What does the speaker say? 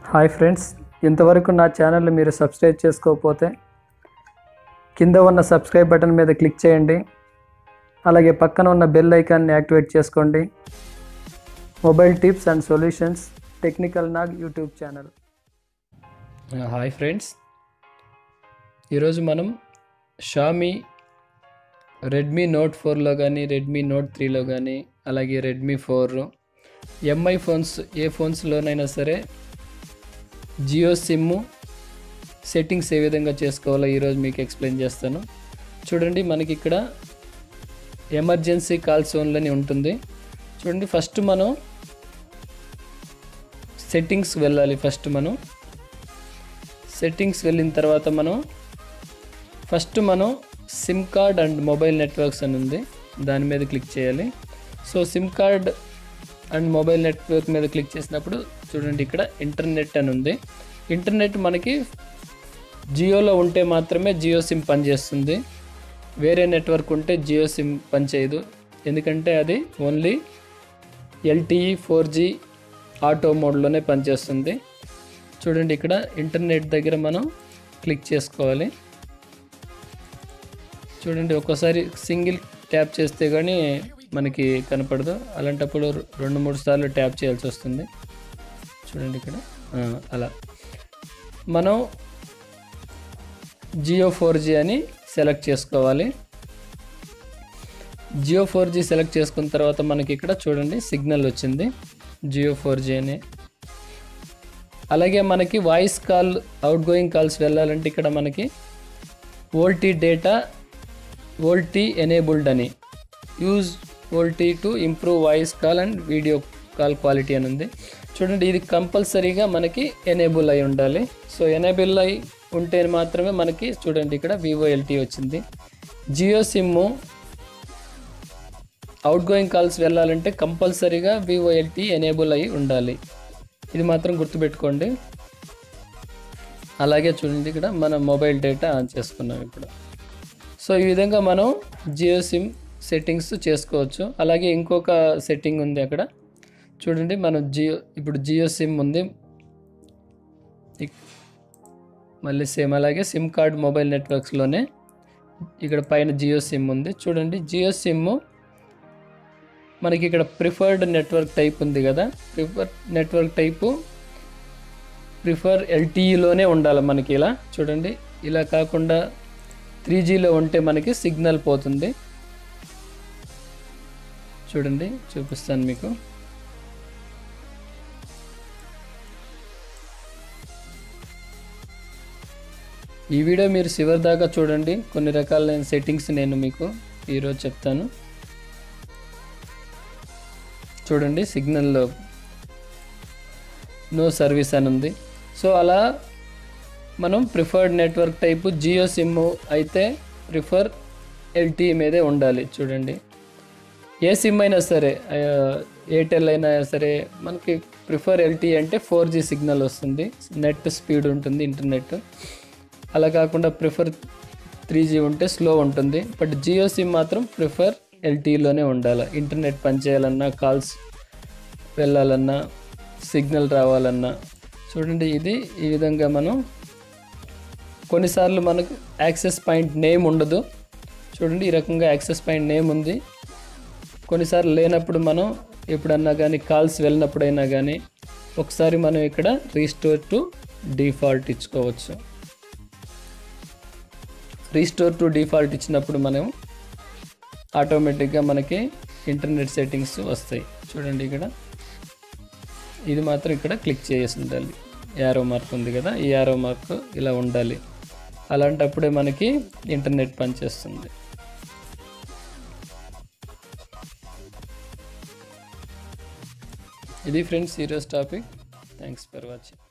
hi friends ఇంతవరకు నా ఛానల్ని మీరు సబ్స్క్రైబ్ చేసుకోకపోతే కింద ఉన్న సబ్స్క్రైబ్ బటన్ మీద క్లిక్ చేయండి అలాగే పక్కన ఉన్న బెల్ ఐకాన్ని యాక్టివేట్ చేసుకోండి mobile tips and solutions technical Nag YouTube channel hi friends ఈరోజు మనం షామీ రెడ్మీ నోట్ ఫోర్లో కానీ రెడ్మీ నోట్ త్రీలో కానీ అలాగే రెడ్మీ ఫోర్ ఎంఐ ఫోన్స్ ఏ ఫోన్స్లోనైనా సరే జియో సిమ్ సెట్టింగ్స్ ఏ విధంగా చేసుకోవాలో ఈరోజు మీకు ఎక్స్ప్లెయిన్ చేస్తాను చూడండి మనకి ఇక్కడ ఎమర్జెన్సీ కాల్స్ ఓన్లని ఉంటుంది చూడండి ఫస్ట్ మనం సెట్టింగ్స్ వెళ్ళాలి ఫస్ట్ మనం సెట్టింగ్స్ వెళ్ళిన తర్వాత మనం ఫస్ట్ మనం SIM card and mobile networks అని ఉంది దాని మీద క్లిక్ చేయాలి so SIM card and mobile network మీద క్లిక్ చేసినప్పుడు చూడండి ఇక్కడ ఇంటర్నెట్ అని ఉంది ఇంటర్నెట్ మనకి జియోలో ఉంటే మాత్రమే జియో సిమ్ పనిచేస్తుంది వేరే నెట్వర్క్ ఉంటే జియో సిమ్ పనిచేయదు ఎందుకంటే అది only LTE four G auto మోడ్లోనే పనిచేస్తుంది చూడండి ఇక్కడ ఇంటర్నెట్ దగ్గర మనం క్లిక్ చేసుకోవాలి చూడండి ఒక్కోసారి సింగిల్ ట్యాప్ చేస్తే కానీ మనకి కనపడదు అలాంటప్పుడు రెండు మూడు సార్లు ట్యాప్ చేయాల్సి వస్తుంది చూడండి ఇక్కడ ఆ, అలా మనం జియో ఫోర్ జీ అని సెలెక్ట్ చేసుకోవాలి జియో ఫోర్ జీ సెలెక్ట్ చేసుకున్న తర్వాత మనకి ఇక్కడ చూడండి సిగ్నల్ వచ్చింది జియో ఫోర్ జీ అని అలాగే మనకి voice call out going calls వెళ్ళాలంటే ఇక్కడ మనకి ఓల్టీ డేటా ఓల్టీ ఎనేబుల్డ్ అని use VoLTE to improve voice call and video call quality అని ఉంది చూడండి ఇది కంపల్సరీగా మనకి ఎనేబుల్ అయి ఉండాలి సో ఎనేబుల్ అయి ఉంటే మాత్రమే మనకి చూడండి ఇక్కడ వివో ఎల్టీ వచ్చింది Jio SIM out going calls వెళ్ళాలంటే కంపల్సరీగా వివో ఎల్టీ ఎనేబుల్ అయి ఉండాలి ఇది మాత్రం గుర్తుపెట్టుకోండి అలాగే చూడండి ఇక్కడ మన మొబైల్ డేటా ఆన్ చేసుకున్నాం ఇప్పుడు సో ఈ విధంగా మనం జియో సిమ్ సెట్టింగ్స్ చేసుకోవచ్చు అలాగే ఇంకొక సెట్టింగ్ ఉంది అక్కడ చూడండి మనం జియో ఇప్పుడు జియో సిమ్ ఉంది ఇక్- మళ్ళీ సేమ్ అలాగే సిమ్ కార్డ్ మొబైల్ నెట్వర్క్స్లోనే ఇక్కడ పైన జియో సిమ్ ఉంది చూడండి జియో సిమ్ మనకి ఇక్కడ ప్రిఫర్డ్ నెట్వర్క్ టైప్ ఉంది కదా ప్రిఫర్ నెట్వర్క్ టైపు ప్రిఫర్ ఎల్టీఈలోనే ఉండాలి మనకి ఇలా చూడండి ఇలా కాకుండా త్రీ జీలో ఉంటే మనకి సిగ్నల్ పోతుంది చూడండి చూపిస్తాను మీకు ఈ వీడియో మీరు చివరి దాకా చూడండి కొన్ని రకాలైన సెట్టింగ్స్ నేను మీకు ఈరోజు చెప్తాను చూడండి సిగ్నల్లో నో సర్వీస్ అని ఉంది సో అలా మనం preferred network type Jio SIM అయితే ప్రిఫర్ ఎల్టీ మీదే ఉండాలి చూడండి ఏ సిమ్ అయినా సరే ఆ, ఎయిర్టెల్ అయినా సరే మనకి ప్రిఫర్ ఎల్టీ అంటే ఫోర్ జీ సిగ్నల్ వస్తుంది నెట్ స్పీడ్ ఉంటుంది ఇంటర్నెట్ అలా కాకుండా ప్రిఫర్ త్రీ జీ ఉంటే స్లో ఉంటుంది బట్ జియో సిమ్ మాత్రం ప్రిఫర్ ఎల్టీలోనే ఉండాలి ఇంటర్నెట్ పనిచేయాలన్నా కాల్స్ వెళ్ళాలన్నా సిగ్నల్ రావాలన్నా చూడండి ఇది ఈ విధంగా మనం కొన్నిసార్లు మనకు యాక్సెస్ పాయింట్ నేమ్ ఉండదు చూడండి ఈ రకంగా యాక్సెస్ పాయింట్ నేమ్ ఉంది కొన్నిసార్లు లేనప్పుడు మనం ఎప్పుడన్నా కానీ కాల్స్ వెళ్ళినప్పుడైనా కానీ ఒకసారి మనం ఇక్కడ రీస్టోర్ టు డిఫాల్ట్ ఇచ్చుకోవచ్చు రీస్టోర్ టు డిఫాల్ట్ ఇచ్చినప్పుడు మనం ఆటోమేటిక్గా మనకి ఇంటర్నెట్ సెట్టింగ్స్ వస్తాయి చూడండి ఇక్కడ ఇది మాత్రం ఇక్కడ క్లిక్ చేసి ఉండాలి యారో మార్క్ ఉంది కదా ఈ యారో మార్క్ ఇలా ఉండాలి అలాంటప్పుడే మనకి ఇంటర్నెట్ పనిచేస్తుంది ఇది ఫ్రెండ్స్ ఈరోజు టాపిక్ థ్యాంక్స్ ఫర్ వాచింగ్